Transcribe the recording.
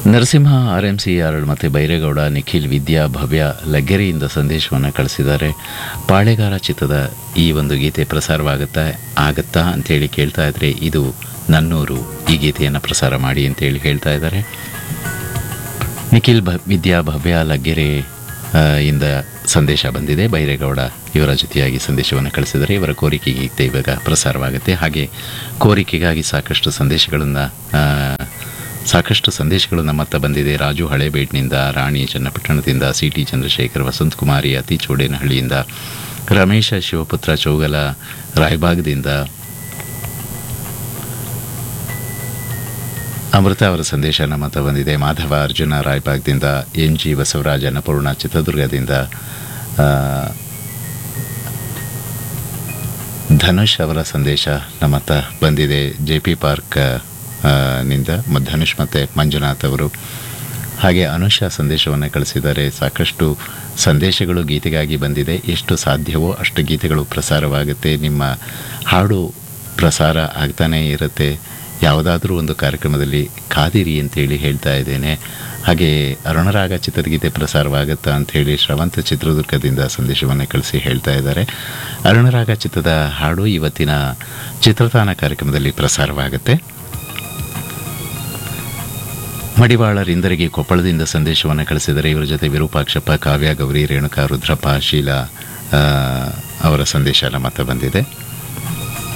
Narasimha R M C R ಮತ್ತು ಬೈರೇಗೌಡ ನಿಖಿಲ್ ವಿದ್ಯಾ ಭವ್ಯ ಲಗ್ಗೆರೆಯಿಂದ ಸಂದೇಶವನ್ನು ಕಳಿಸಿದ್ದಾರೆ ಪಾಳೆಗಾರ ಚಿತ್ರದ ಈ ಒಂದು ಗೀತೆ ಪ್ರಸಾರವಾಗುತ್ತಾ ಆಗತ್ತಾ ಅಂತೇಳಿ ಕೇಳ್ತಾ ಇದ್ರೆ ಇದು ನನ್ನೂರು ಈ ಗೀತೆಯನ್ನು ಪ್ರಸಾರ ಮಾಡಿ ಅಂತೇಳಿ ಹೇಳ್ತಾ ಇದ್ದಾರೆ ನಿಖಿಲ್ ಭ ವಿದ್ಯಾ ಭವ್ಯ ಲಗ್ಗೆರೆ ಆ, ಇಂದ ಸಂದೇಶ ಬಂದಿದೆ ಬೈರೇಗೌಡ ಇವರ ಜೊತೆಯಾಗಿ ಸಂದೇಶವನ್ನು ಕಳಿಸಿದರೆ ಇವರ ಕೋರಿಕೆ ಗೀತೆ ಇವಾಗ ಪ್ರಸಾರವಾಗುತ್ತೆ ಹಾಗೆ ಕೋರಿಕೆಗಾಗಿ ಸಾಕಷ್ಟು ಸಂದೇಶಗಳನ್ನು ಸಾಕಷ್ಟು ಸಂದೇಶಗಳು ನಮ್ಮ ಹತ್ತ ಬಂದಿದೆ ರಾಜು ಹಳೇಬೇಟ್ನಿಂದ ರಾಣಿ ಚನ್ನಪಟ್ಟಣದಿಂದ ಸಿ ಟಿ ಚಂದ್ರಶೇಖರ್ ವಸಂತಕುಮಾರಿ ಅತಿ ಚೋಡೇನಹಳ್ಳಿಯಿಂದ ರಮೇಶ ಶಿವಪುತ್ರ ಚೌಗಲ ರಾಯಬಾಗದಿಂದ ಅಮೃತ ಅವರ ಸಂದೇಶ ನಮ್ಮ ಹತ್ರ ಬಂದಿದೆ ಮಾಧವ ಅರ್ಜುನ ರಾಯಬಾಗ್ದಿಂದ ಎನ್ ಜಿ ಬಸವರಾಜ ಅನ್ನಪೂರ್ಣ ಚಿತ್ರದುರ್ಗದಿಂದ ಆ, ಧನುಷ್ ಅವರ ಸಂದೇಶ ನಮ್ಮ ಹತ್ರ ಬಂದಿದೆ ಜೆ ಪಿ ಪಾರ್ಕ್ ಆ, ನಿಂದ ಮ- ಧನುಷ್ ಮತ್ತು ಮಂಜುನಾಥ್ ಅವರು ಹಾಗೆ ಅನುಷಾ ಸಂದೇಶವನ್ನು ಕಳಿಸಿದ್ದಾರೆ ಸಾಕಷ್ಟು ಸಂದೇಶಗಳು ಗೀತೆಗಾಗಿ ಬಂದಿದೆ ಎಷ್ಟು ಸಾಧ್ಯವೋ ಅಷ್ಟು ಗೀತೆಗಳು ಪ್ರಸಾರವಾಗುತ್ತೆ ನಿಮ್ಮ ಹಾಡು ಪ್ರಸಾರ ಆಗ್ತಾನೇ ಇರುತ್ತೆ ಯಾವುದಾದ್ರೂ ಒಂದು ಕಾರ್ಯಕ್ರಮದಲ್ಲಿ ಕಾದಿರಿ ಅಂತೇಳಿ ಹೇಳ್ತಾ ಇದ್ದೇನೆ ಹಾಗೆ ಅರುಣರಾಗ ಚಿತ್ರಗೀತೆ ಪ್ರಸಾರವಾಗುತ್ತಾ ಅಂಥೇಳಿ ಶ್ರವಂತ ಚಿತ್ರದುರ್ಗದಿಂದ ಸಂದೇಶವನ್ನು ಕಳಿಸಿ ಹೇಳ್ತಾ ಇದ್ದಾರೆ ಅರುಣರಾಗ ಚಿತ್ರದ ಹಾಡು ಇವತ್ತಿನ ಚಿತ್ರತಾಣ ಕಾರ್ಯಕ್ರಮದಲ್ಲಿ ಪ್ರಸಾರವಾಗುತ್ತೆ ಮಡಿವಾಳರಿಂದರಿಗೆ ಕೊಪ್ಪಳದಿಂದ ಸಂದೇಶವನ್ನು ಕಳಿಸಿದರೆ ಇವರ ಜೊತೆ ವಿರೂಪಾಕ್ಷಪ್ಪ ಕಾವ್ಯ ಗೌರಿ ರೇಣುಕಾ ರುದ್ರಪ್ಪ ಶೀಲಾ ಆ, ಅವರ ಸಂದೇಶ ನಮ್ಮ ಹತ್ರ ಬಂದಿದೆ